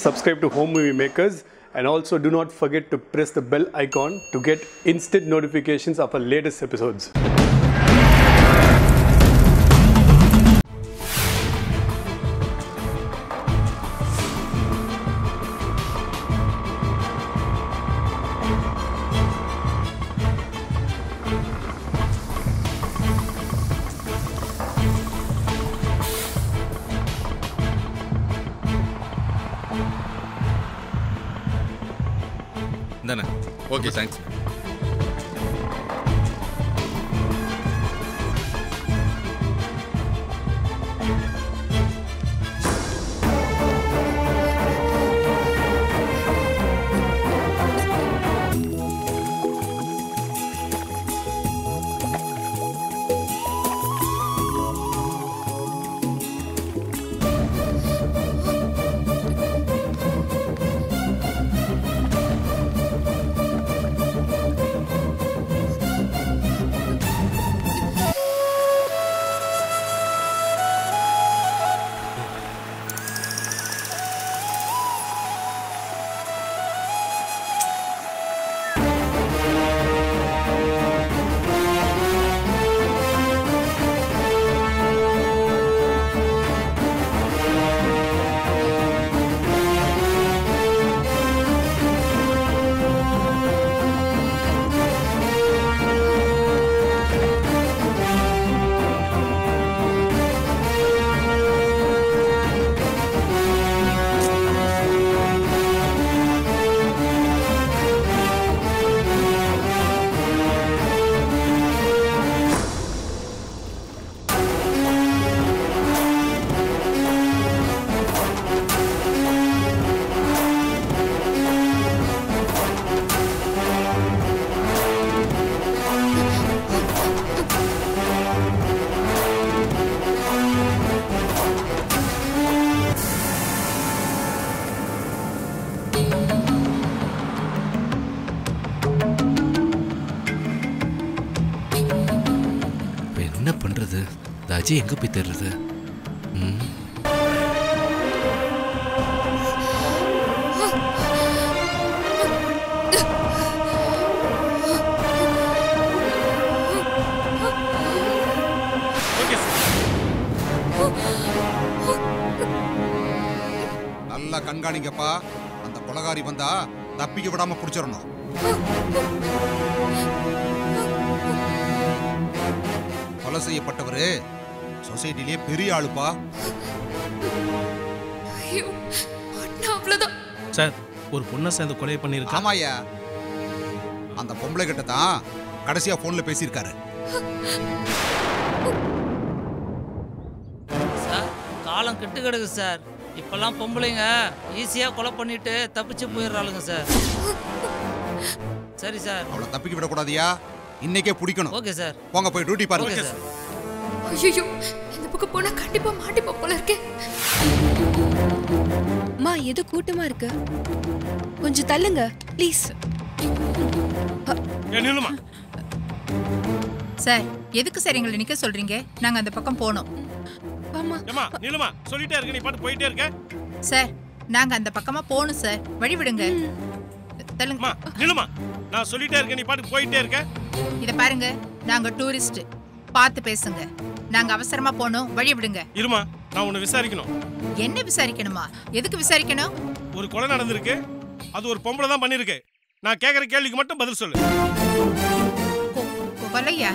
subscribe to Home Movie Makers, and also do not forget to press the bell icon to get instant notifications of our latest episodes. இந்தாண்ணே okay thanks இப்ப என்ன பண்றது இந்த அஜய் எங்க போய் தேடுறது ம் ஓகே சார் நல்லா கண்காணிங்கப்பா அந்த கொலகாரி வந்தா தப்பிக்க விடாம புடிச்சிடணும் கொலை செய்யப்பட்டவரு சொசைட்டிலேயே பெரிய ஆளுப்பா ஐயோ அண்ணா அவ்வளோதான் சார் ஒரு பொண்ணை சேர்ந்து கொலை பண்ணியிருக்கா ஆமாய்யா அந்த பொம்பளை கிட்ட தான் கடைசியா போன்ல பேசியிருக்காரு சார் காலம் கெட்டு கிடக்கு சார் இப்பெல்லாம் பொம்பளைங்க ஈஸியாக கொலை பண்ணிட்டு தப்பிச்சு போயிடுறாளுங்க சார் சரி சார் அவளை தப்பிக்க விடக்கூடாதியா இன்னைக்கே பிடிக்கணும் ஓகே சார் போங்க போய் டியூட்டி ஓகே பாருங்க சார் ஐயோ இந்த பக்கம் போனா கண்டிப்பா மாட்டிப்போம் போல இருக்கே மா எது கூட்டமா இருக்கு கொஞ்சம் தள்ளுங்க ப்ளீஸ் ஏன் நில்லுமா சார் எதுக்கு சார் எங்களை நிக்க சொல்றீங்க நாங்க அந்த பக்கம் போனோம் ஆமா ஏமா நில்லுமா சொல்லிட்டே இருக்க நீ பாட்டு போயிட்டே இருக்க சார் நாங்க அந்த பக்கமா போகணும் சார் வழி விடுங்க தள்ளுங்க அம்மா நில்லுமா நான் சொல்லிட்டே இருக்க நீ பாட்டு போயிட்டே இருக்க இத பாருங்க நாங்க டூரிஸ்ட் பார்த்து பேசுங்க நாங்க அவசரமா போகணும் வழி விடுங்க இருமா நான் உன்னை விசாரிக்கணும் என்ன விசாரிக்கணுமா எதுக்கு விசாரிக்கணும் ஒரு கொலை நடந்திருக்கு அது ஒரு பொம்பளை தான் பண்ணிருக்கு நான் கேட்குற கேள்விக்கு மட்டும் பதில் சொல்லு கொ- கொ- கொலையா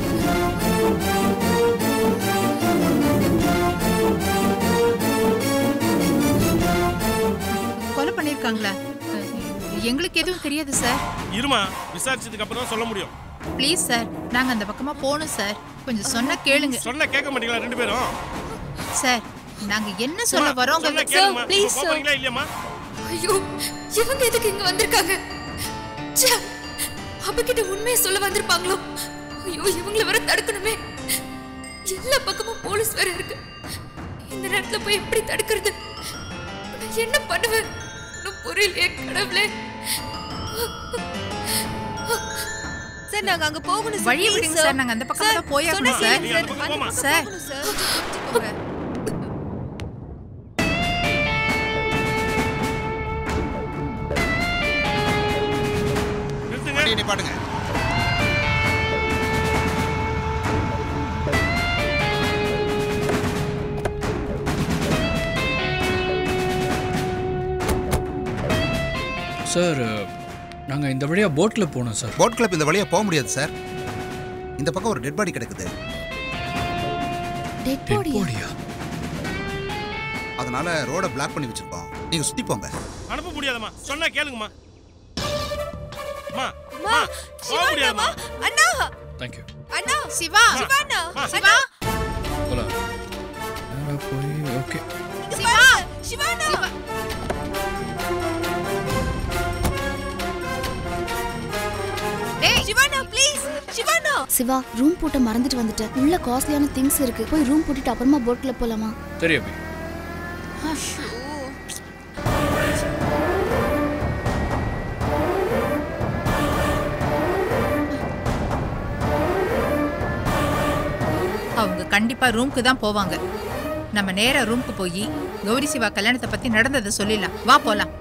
கொலை பண்ணிருக்காங்களா எங்களுக்கு எதுவும் தெரியாது சார் இருமா விசாரிச்சதுக்கு அப்புறம் தான் சொல்ல முடியும் ப்ளீஸ் சார் நாங்க அந்த பக்கமா போகணும் சார் கொஞ்சம் சொன்னா கேளுங்க சொன்ன கேட்க மாட்டீங்களா ரெண்டு பேரும் சார் நாங்க என்ன சொல்ல வரோங்க சொன்ன கேளுமா please, sir. போறீங்களா இல்லையாம்மா ஐயோ இவங்க எதுக்கு இங்க வந்திருக்காங்க ச்சே, அவகிட்ட உண்மையை சொல்ல வந்திருப்பாங்களோ ஐயோ இவங்கள வர தடுக்கணுமே எல்லா பக்கமும் போலீஸ் வேற இருக்கு இந்த நேரத்துல போய் எப்படி தடுக்கிறது நான் என்ன பண்ணுவேன் ஒன்றும் புரியலையே கடவுளே சார் நாங்க அங்க போகணும் வழி விடுங்க சார் நாங்க அந்த பக்கம் தான் போயாகணும் சார் நீ அந்த பக்கம் போம்மா. சார் சார் வண்டியை நிப்பாட்டுங்க சார் நாங்கள் இந்த வழியாக போட்டில் போனோம் சார் போட் கிளப் இந்த வழியா போக முடியாது சார் இந்த பக்கம் ஒரு டெட் பாடி கிடக்குது டெட் டெட் பாடியா பாடியா அதனால ரோட பிளாக் பண்ணி வச்சிருக்கோம் நீங்க சுத்தி போங்க அனுப்ப முடியாதம்மா சொன்னா கேளுங்கம்மா அம்மா அம்மா, போக முடியாதும்மா அண்ணா தேங்க்யூ அண்ணா சிவா சிவாண்ணா சிவா போகலாம் நேரா போய் ஓகே சிவா சிவாண்ணா டேய் சிவாண்ணா ப்ளீஸ் சிவாண்ணா சிவா ரூம் போட்ட மறந்துட்டு வந்துட்டேன் உள்ள காஸ்ட்லியான திங்ஸ் இருக்கு போய் ரூம் போட்டுட்டு அப்புறமா போட்ல போலாமா சரி அபி அவங்க கண்டிப்பா ரூம்க்கு தான் போவாங்க நம்ம நேரா ரூம்க்கு போய் கௌரி சிவா கல்யாணத்தை பத்தி நடந்ததை சொல்லிடலாம் வா போலாம்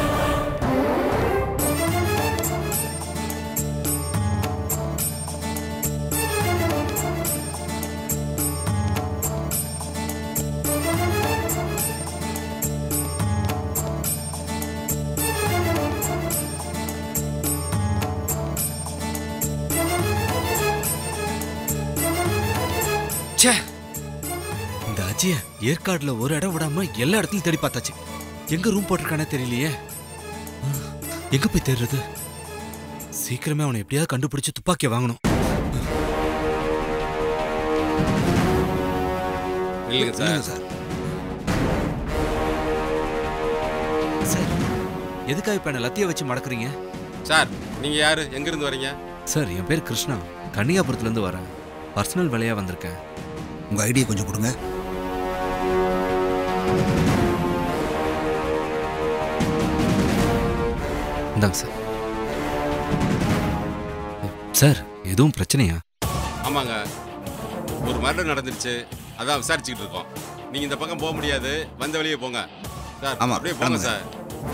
ச்சே இந்த அஜய ஏற்காடுல ஒரு இடம் விடாம எல்லா இடத்துலயும் தேடி பார்த்தாச்சு எங்க ரூம் போட்டிருக்கானே தெரியலையே ஆ, எங்க போய் தேடுறது சீக்கிரமே அவனை எப்படியாவது கண்டுபிடிச்சு துப்பாக்கியை வாங்கணும் இல்லைங்க சார் இல்லைங்க சார் சார் எதுக்காக இப்ப என்ன லத்திய வச்சு மடக்குறீங்க சார் நீங்க யாரு எங்க இருந்து வரீங்க சார் என் பேர் கிருஷ்ணா கன்னியாபுரத்துல இருந்து வரேன் பர்சனல் வேலையா வந்திருக்கேன் உங்க ஐடியா கொஞ்சம் கொடுங்க இந்தாங்க சார் சார் எதுவும் பிரச்சனையா ஆமாங்க ஒரு மரணம் நடந்துருச்சு அதான் விசாரிச்சுக்கிட்டு இருக்கோம் நீங்க இந்த பக்கம் போக முடியாது வந்த வழியே போங்க சார் ஆமா, அப்படியே போங்க கிளம்புங்க. சார்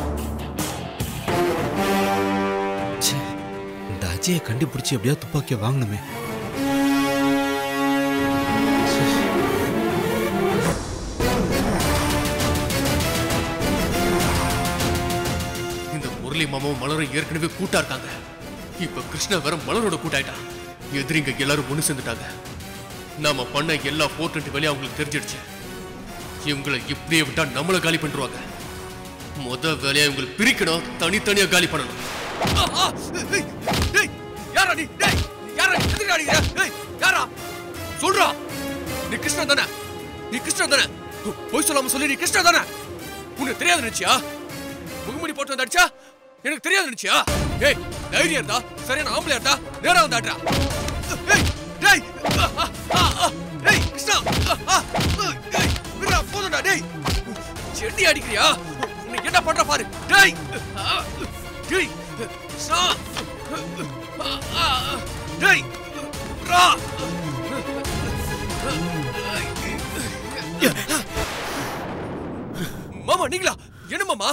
ச்சே, இந்த அஜயை கண்டுபிடிச்சு எப்படியாவது துப்பாக்கியை வாங்கணுமே இந்த முரளி மாமாவும் மலரும் ஏற்கனவே கூட்டா இருக்காங்க இப்ப கிருஷ்ணா வேற மலரோட கூட்டாயிட்டான் எதிரிங்க எல்லாரும் ஒண்ணு சேர்ந்துட்டாங்க நாம பண்ண எல்லா போர்ட்டு வேலையும் அவங்களுக்கு தெரிஞ்சிடுச்சு இவங்களை இப்படியே விட்டா நம்மள காலி பண்ணிடுவாங்க முத வேலையா இவங்களை பிரிக்கணும் தனித்தனியா காலி பண்ணணும் யாரா நீ டேய் யாரா நீ எதிரி அடிக்கிற டேய் யாரா சொல்றா நீ கிருஷ்ணா தானே நீ கிருஷ்ணா தானே போய் சொல்லாம சொல்லி நீ கிருஷ்ணா தானே உனக்கு தெரியாது நினைச்சியா முகமுடி போட்டு வந்து அடிச்சா எனக்கு தெரியாது நினைச்சியா ஏய் தைரியம் இருந்தா சரியான ஆம்பளை இருந்தா நேரா வந்து ஆடுறா ஏய் டேய் ஆ, ஆ, ஆ, ஆ, டேய் கிருஷ்ணா ஆ, ஆ, டேய் விடுடா போதும்டா டேய் செடி அடிக்கிறியா உன்னை என்ன பண்ற பாரு டேய் ஆ, டேய் கிருஷ்ணா ஆ, ஆ, ஆ, டேய் ரா மாமா நீங்களா என்ன மாமா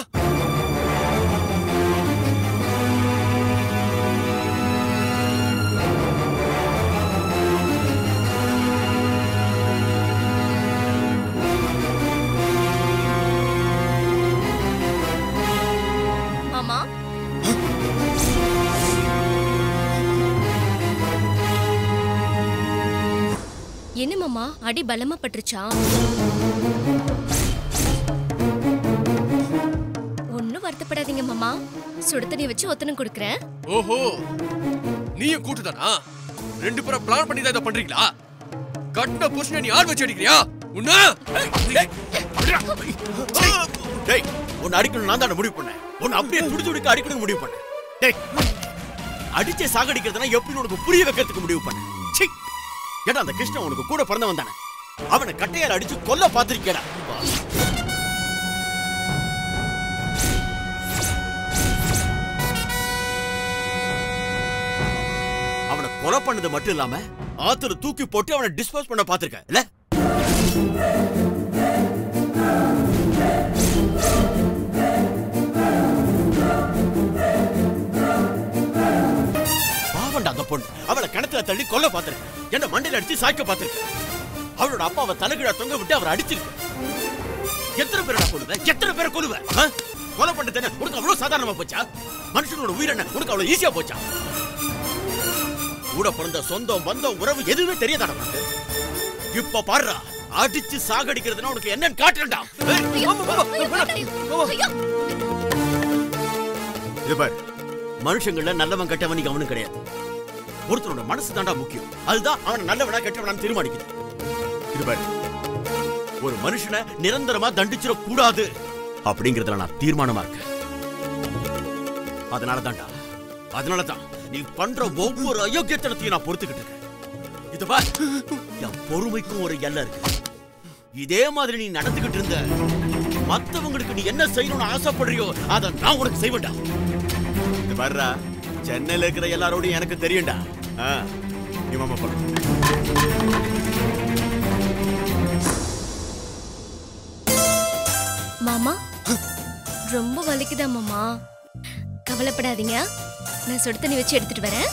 மாமா என்ன மாமா அடி பலமா பட்டுருச்சா ஒன்னும் வருத்தப்படாதீங்க மாமா சுடு தண்ணி வச்சு ஒத்தனம் கொடுக்குறேன் ஓஹோ நீயும் கூட்டுதானா ரெண்டு பேரும் பிளான் பண்ணி தான் இதை பண்றீங்களா கட்டின புருஷனை நீ ஆள் வச்சு அடிக்கிறியா உன்ன டேய் உன்னை அடிக்கணும் நான் தானே முடிவு பண்ணேன் உன்னை அப்படியே துடி துடிக்க அடிக்கணும் முடிவு பண்ணேன் டேய் அடிச்சே சாகடிக்கிறதுனா எப்படி உனக்கு புரிய வைக்கிறதுக்கு முடிவு பண்ணேன் சீ ஏடா அந்த கிருஷ்ணன் உனக்கு கூட பிறந்தவன் தானே அவனை கட்டையால் அடிச்சு கொல்ல பார்த்திருக்கேடா அவனை கொலை பண்ணது மட்டும் இல்லாம ஆத்துல தூக்கி போட்டு அவனை டிஸ்போஸ் பண்ண பார்த்திருக்க இல்ல கிணத்துல தள்ளி கொல்ல பார்த்திருக்க என்ன மண்டையில அடிச்சு சாய்க்க பார்த்திருக்க அவளோட அப்பாவை தலைகீழா தொங்க விட்டு அவர் அடிச்சிருக்க எத்தனை பேரை கொல்லுவ எத்தனை பேரை கொல்லுவ ஆ? கொலை பண்ணது என்ன உனக்கு அவ்வளவு சாதாரணமா போச்சா மனுஷனோட உயிர் என்ன உனக்கு அவ்வளவு ஈஸியா போச்சா கூட பிறந்த சொந்தம் பந்தம் உறவு எதுவுமே தெரியாதாடா உனக்கு இப்ப பாருடா அடிச்சு சாகடிக்கிறதுனா உனக்கு என்னன்னு காட்டுறேன்டா ஏய், ஆமா, ஆமா, ஆமா. இது பாரு மனுஷங்கள நல்லவன் கெட்டவன் நீ அவனும் கிடையாது ஒருத்தரோட மனசு தாண்டா முக்கியம் அதுதான் அவன் நல்லவனா கெட்டவனான்னு தீர்மானிக்குது இது பாரு ஒரு மனுஷனை நிரந்தரமா தண்டிச்சிட கூடாது அப்படிங்கறதுல நான் தீர்மானமா இருக்கேன் அதனால தான்டா அதனால தான் நீ பண்ற ஒவ்வொரு அயோக்கியத்தனத்தையும் நான் பொறுத்துக்கிட்டு இருக்கேன் இது பார் என் பொறுமைக்கும் ஒரு எல்லை இருக்கு இதே மாதிரி நீ நடந்துகிட்டு இருந்த மத்தவங்களுக்கு நீ என்ன செய்யணும்னு ஆசைப்படுறியோ அதை நான் உனக்கு செய்வேன்டா இது பாருடா சென்னையில இருக்கிற எல்லாரோடையும் எனக்கு தெரியும்டா ஆ, நீ மாமா போடு மாமா ரொம்ப வலிக்குதா மாமா கவலைப்படாதீங்க நான் சுடு தண்ணி வச்சு எடுத்துட்டு வரேன்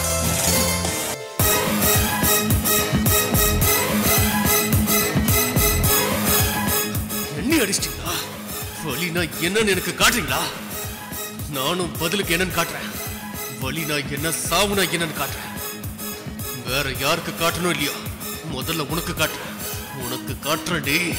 எண்ணி அடிச்சிட்டீங்களா வலினா என்னன்னு எனக்கு காட்டுறீங்களா நானும் பதிலுக்கு என்னன்னு காட்டுறேன் வலினா என்ன சாவுனா என்னன்னு காட்டுறேன் வேற யாருக்கு காட்டணும் இல்லையா முதல்ல உனக்கு காட்டுறேன் உனக்கு காட்டுறேன் டேய்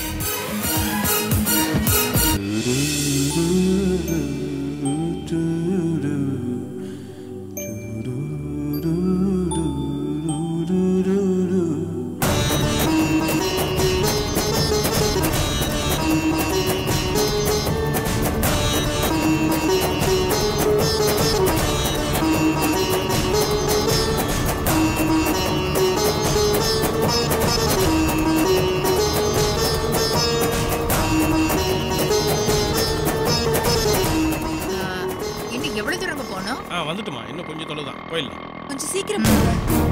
இன்னும் எவ்வளவு தூரம் போனோம் ஆ வந்துட்டுமா இன்னும் கொஞ்சம் தொலை தான் கோயில் கொஞ்சம் சீக்கிரம் போங்க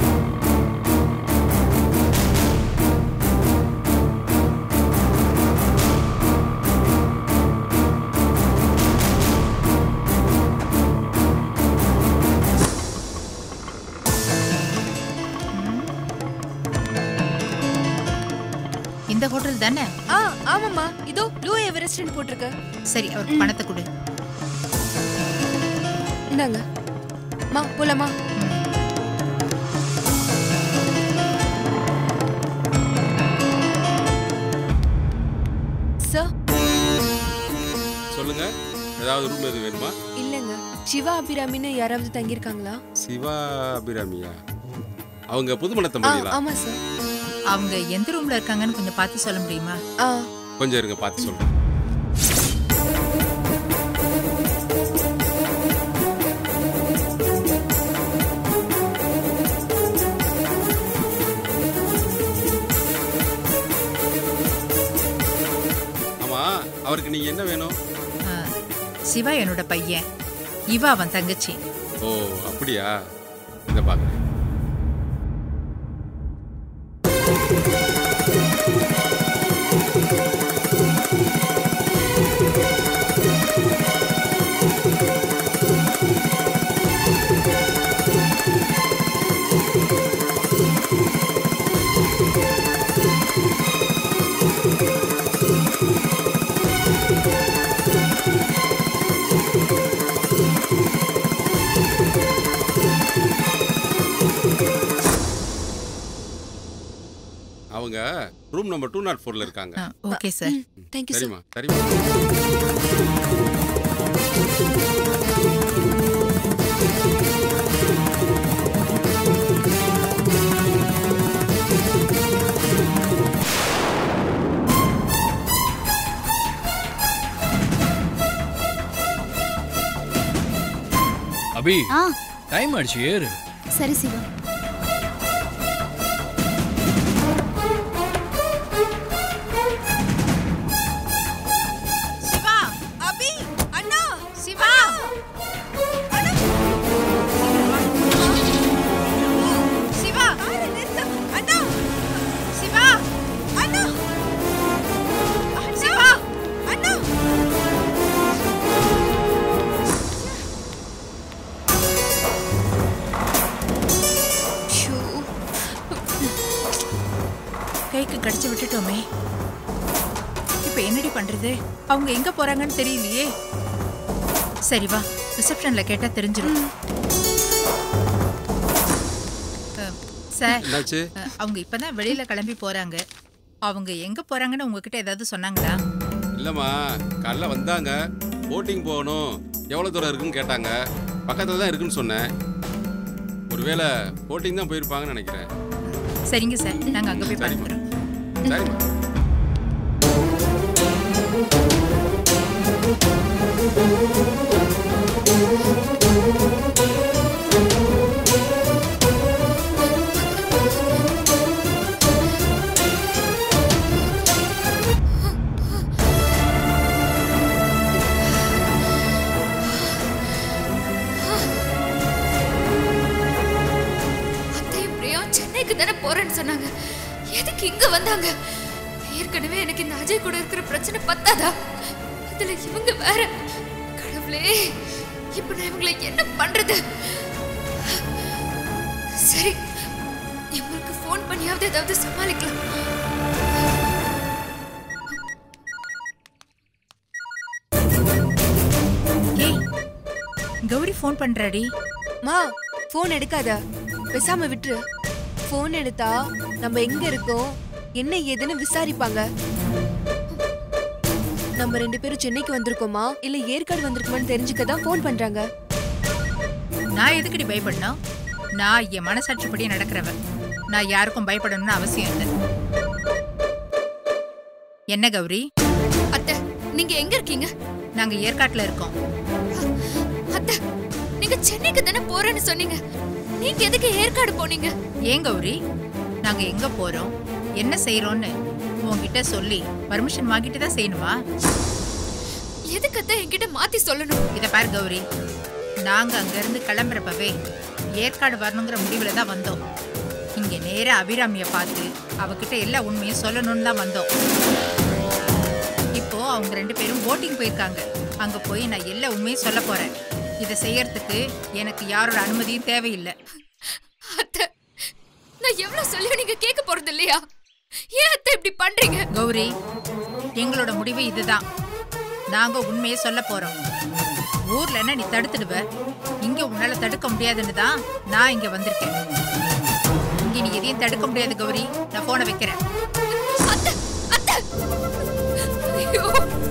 இந்த ஹோட்டல் தானே ஆ ஆமாம்மா இதோ ப்ளூ எவரெஸ்ட்னு போட்டிருக்கு சரி அவருக்கு பணத்தை கொடு இந்தாங்க மா போலாமா சார் சொல்லுங்க ஏதாவது ரூம் எது வேணுமா இல்லைங்க சிவா அபிராமின்னு யாராவது தங்கியிருக்காங்களா சிவா அபிராமியா அவங்க புதுமண ஆ தம்பதிகளா ஆமா சார் அவங்க எந்த ரூம்ல இருக்காங்கன்னு கொஞ்சம் பார்த்து சொல்ல முடியுமா ஆ கொஞ்சம் இருங்க பார்த்து சொல்றேன் ஆமா அவருக்கு நீங்க என்ன வேணும் ஆ, சிவா என்னோட பையன் இவா அவன் தங்கச்சி ஓ அப்படியா இந்த பாக்குறேன் அவங்க ரூம் நம்பர் டூ நாட் ஃபோர்ல இருக்காங்க ஓகே சார் தேங்க்யூ சார் சரிம்மா சரிம்மா அபி ஆ டைம் ஆயிடுச்சு ஏறு சரி சிவா சிவா அபி அண்ணா சிவா சிவா அண்ணா சிவா அண்ணா சிவா அண்ணா வந்துட்டோமே இப்ப என்னடி பண்றது அவங்க எங்க போறாங்கன்னு தெரியலையே சரி வா ரிசப்ஷன்ல கேட்டா தெரிஞ்சிடும் அஹ், சார் என்னாச்சு அஹ், அவங்க இப்பதான் வெளியில கிளம்பி போறாங்க அவங்க எங்க போறாங்கன்னு உங்ககிட்ட ஏதாவது சொன்னாங்களா இல்லைம்மா காலைல வந்தாங்க போட்டிங் போகணும் எவ்வளோ தூரம் இருக்குன்னு கேட்டாங்க பக்கத்தில் தான் இருக்குன்னு சொன்னேன் ஒருவேளை போட்டிங் தான் போயிருப்பாங்கன்னு நினைக்கிறேன் சரிங்க சார் நாங்க அங்க போய் பார்த்துக்கிறோம் சரிம்மா அத்தையும் பிரியாவும் சென்னைக்கு தானே போறேன்னு சொன்னாங்க எதுக்கு இங்க வந்தாங்க ஏற்கனவே எனக்கு இந்த அஜய் கூட இருக்கிற பிரச்சனை பத்தாதா இதுல இவங்க வேற கடவுளே இப்ப நான் இவங்களை என்ன பண்றது சரி இவங்களுக்கு ஃபோன் பண்ணியாவது ஏதாவது சமாளிக்கலாம் ஏய் கௌரி ஃபோன் பண்றாடி மா ஃபோன் எடுக்காத பேசாம விட்டுரு ஃபோன் எடுத்தா நம்ம எங்க இருக்கோம் என்ன ஏதுன்னு விசாரிப்பாங்க நம்ம ரெண்டு பேரும் சென்னைக்கு வந்திருக்கோமா இல்ல ஏற்காடு வந்திருக்கோமான்னு தெரிஞ்சுக்க தான் ஃபோன் பண்றாங்க நான் எதுக்குடி பயப்படணும் நான் என் மனசாட்சிப்படி நடக்கிறவன் நான் யாருக்கும் பயப்படணும்னு அவசியம் இல்லை என்ன கௌரி அத்தை நீங்க எங்க இருக்கீங்க நாங்க ஏற்காட்டுல இருக்கோம் அத்தை நீங்க சென்னைக்கு தானே போறேன்னு சொன்னீங்க நீங்க எதுக்கு ஏற்காடு போனீங்க ஏன் கௌரி நாங்க எங்க போறோம் என்ன செய்யறோம்னு உன்கிட்ட சொல்லி பர்மிஷன் வாங்கிட்டு தான் செய்யணுமா எதுக்கு அத்தை என்கிட்ட மாத்தி சொல்லணும் இத பாரு கௌரி நாங்க அங்க இருந்து கிளம்புறப்பவே ஏற்காடு வரணுங்கிற முடிவுல தான் வந்தோம் இங்க நேரா அபிராமிய பார்த்து அவகிட்ட எல்லா உண்மையும் சொல்லணும்னு தான் வந்தோம் இப்போ அவங்க ரெண்டு பேரும் போட்டிங் போயிருக்காங்க அங்க போய் நான் எல்லா உண்மையும் சொல்ல போறேன் இதை செய்யறதுக்கு எனக்கு யாரோட அனுமதியும் தேவையில்லை அத்தை நான் எவ்வளவு சொல்லியும் நீங்க கேட்க போறது இல்லையா ஏன் அத்தை இப்படி பண்றீங்க கௌரி எங்களோட முடிவு இதுதான் நாங்க உண்மையை சொல்ல போறோம் ஊர்ல என்ன நீ தடுத்துடுவ இங்க உன்னால தடுக்க முடியாதுன்னு தான் நான் இங்க வந்திருக்கேன் இங்க நீ எதையும் தடுக்க முடியாது கௌரி நான் போனை வைக்கிறேன் அத்தை அத்தை ஐயோ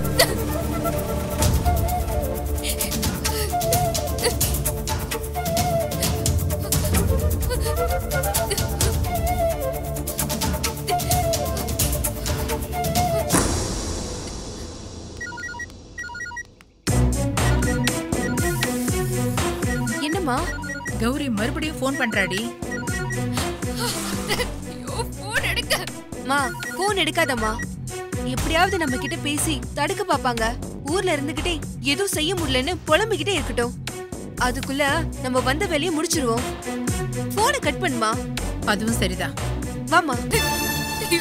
என்னம்மா கௌரி மறுபடியும் ஃபோன் பண்றாடி ஐயோ போன் எடுக்க மா போன் எடுக்காதம்மா எப்படியாவது நம்ம கிட்ட பேசி தடுக்க பாப்பாங்க ஊர்ல இருந்துகிட்டே எதுவும் செய்ய முடியலன்னு புலம்பிக்கிட்டே இருக்கட்டும் அதுக்குள்ள நம்ம வந்த வேலையை முடிச்சிருவோம் போனை கட் பண்ணுமா அதுவும் சரிதான் வாமா ஐயோ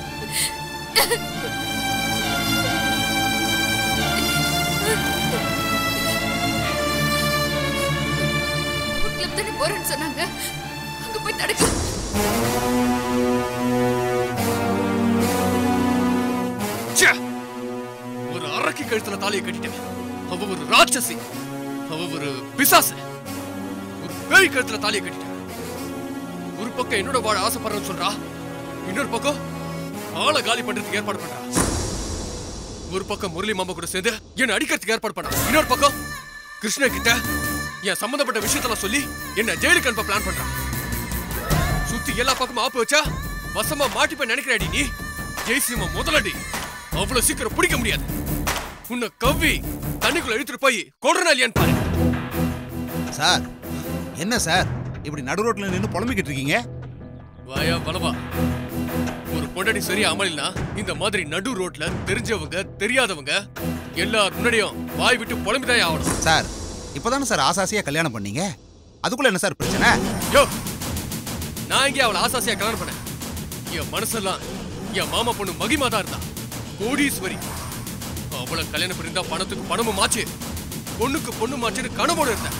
கிளப் தானே போறேன்னு சொன்னாங்க அங்க போய் தடுக்க ச்சே! ஒரு அரக்கி கழுத்துல தாலியை கட்டிட்டேன் அவ ஒரு ராட்சசி அவ ஒரு பிசாசு ஒரு பேய் கழுத்துல தாலியை கட்டிட்டேன் ஒரு பக்கம் என்னோட வாழ ஆசைப்படுறேன்னு சொல்றா இன்னொரு பக்கம் ஆளை காலி பண்றதுக்கு ஏற்பாடு பண்றா ஒரு பக்கம் முரளி மாமா கூட சேர்ந்து என்ன அடிக்கிறதுக்கு ஏற்பாடு பண்றா இன்னொரு பக்கம் கிருஷ்ணன் கிட்ட என் சம்பந்தப்பட்ட விஷயத்தெல்லாம் சொல்லி என்ன ஜெயிலுக்கு அனுப்ப பிளான் பண்றா சுத்தி எல்லா பக்கமும் ஆப்பு வச்சா வசமா மாட்டிப்ப நினைக்கிறாடி நீ ஜெய்சிமா முதலடி அவ்வளவு சீக்கிரம் பிடிக்க முடியாது உன்னை கவ்வி தண்ணிக்குள்ள இழுத்துட்டு போய் கொடுறா இல்லையான்னு பாரு சார் என்ன சார் இப்படி நடு ரோட்ல நின்று புலம்பிக்கிட்டு இருக்கீங்க வாயா பலவா ஒரு பொண்டாடி சரியா அமலினா இந்த மாதிரி நடு ரோட்ல தெரிஞ்சவங்க தெரியாதவங்க எல்லார் முன்னாடியும் வாய் விட்டு புலம்பிதான் ஆகணும் சார் இப்பதானே சார் ஆசாசியா கல்யாணம் பண்ணீங்க அதுக்குள்ள என்ன சார் பிரச்சனை யோ நான் எங்கே அவளை ஆசாசியா கல்யாணம் பண்ணேன் என் மனசெல்லாம் என் மாமா பொண்ணு மகிமா தான் இருந்தா கோடீஸ்வரி அவளை கல்யாணம் பண்ணிருந்தா பணத்துக்கு பணமும் மாச்சு பொண்ணுக்கு பொண்ணு மாச்சுன்னு கனவோட இருந்தேன்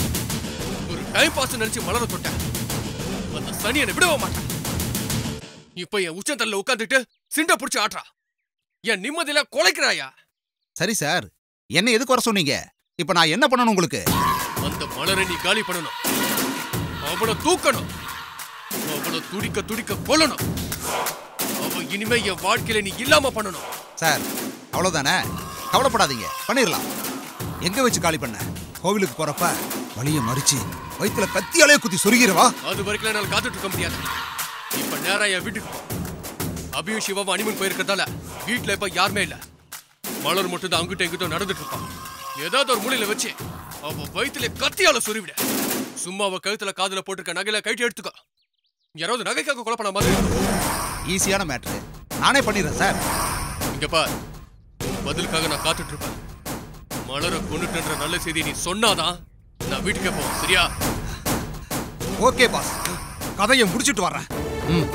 ஒரு டைம் பாஸ் நினைச்சு மலர தொட்டேன் அந்த சனி என்னை விடவே மாட்டேன் இப்ப என் உச்சந்தல்ல உட்காந்துட்டு சிண்ட புடிச்சு ஆட்டுறா என் நிம்மதியில கொலைக்கிறாயா சரி சார் என்ன எதுக்கு வர சொன்னீங்க இப்ப நான் என்ன பண்ணணும் உங்களுக்கு அந்த மலரை நீ காலி பண்ணணும் அவளை தூக்கணும் அவளை துடிக்க துடிக்க கொல்லணும் அவ இனிமே என் வாழ்க்கையில நீ இல்லாம பண்ணணும் சார் அவ்வளவுதானே கவலைப்படாதீங்க பண்ணிடலாம் எங்க வச்சு காலி பண்ண கோவிலுக்கு போறப்ப வழிய மறிச்சு வயித்துல கத்தியாலே குத்தி சொருகிறவா அது வரைக்கும் என்னால காத்துட்டு இருக்க முடியாது இப்ப நேரா என் வீட்டுக்கு போ அபியும் சிவாவும் அனிமன் போயிருக்கிறதால வீட்டுல இப்ப யாருமே இல்ல மலர் மட்டும் தான் அங்கிட்ட இங்கிட்ட நடந்துட்டு இருப்பான் ஏதாவது ஒரு மூலையில வச்சு அவ வயித்துல கத்தியால சொருவிட சும்மா அவ கழுத்துல காதுல போட்டிருக்க நகையில கைட்டு எடுத்துக்கோ யாராவது நகைக்காக கொலை பண்ண மாதிரி ஈஸியான மேட்ரு நானே பண்ணிடுறேன் சார் இங்க பார் உன் பதிலுக்காக நான் காத்துட்டு இருப்பேன் மலரை கொண்டுட்டுன்ற நல்ல செய்தியை நீ சொன்னாதான் நான் வீட்டுக்கே போவேன் சரியா ஓகே பாஸ் கதையை முடிச்சிட்டு வர்றேன் ம்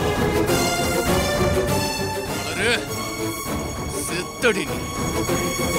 மலரு செத்தடி நீ